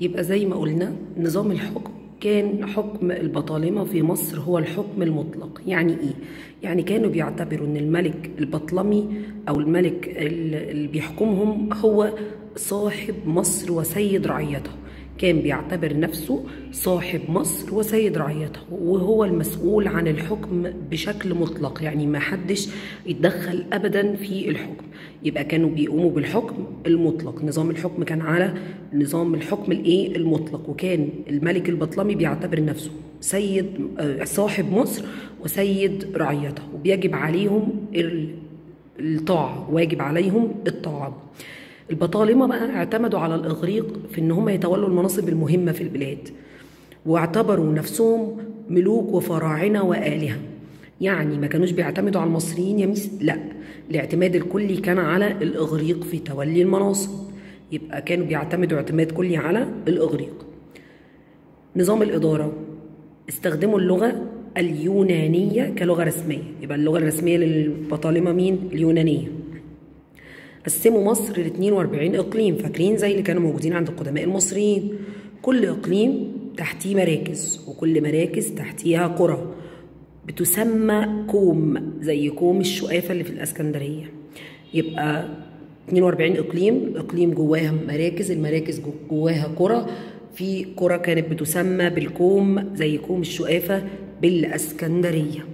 يبقى زي ما قلنا نظام الحكم كان حكم البطالمة في مصر هو الحكم المطلق يعني ايه؟ يعني كانوا بيعتبروا ان الملك البطلمي او الملك اللي بيحكمهم هو صاحب مصر وسيد رعيته كان بيعتبر نفسه صاحب مصر وسيد رعيته وهو المسؤول عن الحكم بشكل مطلق يعني ما حدش يتدخل ابدا في الحكم يبقى كانوا بيقوموا بالحكم المطلق نظام الحكم كان على نظام الحكم الايه المطلق وكان الملك البطلمي بيعتبر نفسه سيد صاحب مصر وسيد رعيته وبيجب عليهم الطاعه واجب عليهم الطاعه البطالمة بقى اعتمدوا على الإغريق في إن هم يتولوا المناصب المهمة في البلاد واعتبروا نفسهم ملوك وفراعنة وآلهة يعني ما كانوش بيعتمدوا على المصريين يا ميس لا الاعتماد الكلي كان على الإغريق في تولي المناصب يبقى كانوا بيعتمدوا اعتماد كلي على الإغريق نظام الإدارة استخدموا اللغة اليونانية كلغة رسمية يبقى اللغة الرسمية للبطالمة مين؟ اليونانية قسموا مصر ل 42 اقليم فاكرين زي اللي كانوا موجودين عند القدماء المصريين كل اقليم تحتيه مراكز وكل مراكز تحتيها قرى بتسمى كوم زي كوم الشقافه اللي في الاسكندريه يبقى 42 اقليم اقليم جواها مراكز المراكز جواها قرى في قرى كانت بتسمى بالكوم زي كوم الشقافه بالاسكندريه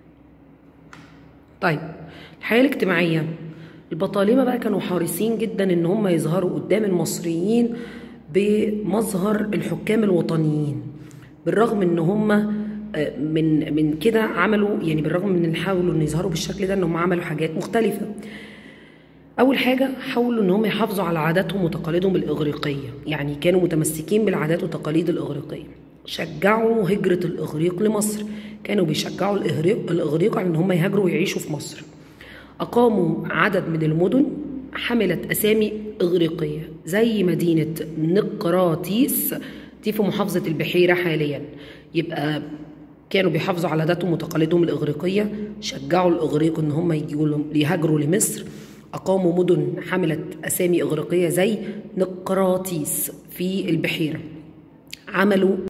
طيب الحياه الاجتماعيه البطالمة بقى كانوا حريصين جدا ان هم يظهروا قدام المصريين بمظهر الحكام الوطنيين بالرغم ان هم من من كده عملوا يعني بالرغم من ان حاولوا ان يظهروا بالشكل ده ان هم عملوا حاجات مختلفة اول حاجة حاولوا ان هم يحافظوا على عاداتهم وتقاليدهم الاغريقية يعني كانوا متمسكين بالعادات والتقاليد الاغريقية شجعوا هجرة الاغريق لمصر كانوا بيشجعوا الاغريق الاغريق على ان هم يهاجروا ويعيشوا في مصر أقاموا عدد من المدن حملت أسامي إغريقية زي مدينة نقراطيس دي في محافظة البحيرة حاليا يبقى كانوا بيحافظوا على عاداتهم وتقاليدهم الإغريقية شجعوا الإغريق إن هم يجوا يهاجروا لمصر أقاموا مدن حملت أسامي إغريقية زي نقراطيس في البحيرة عملوا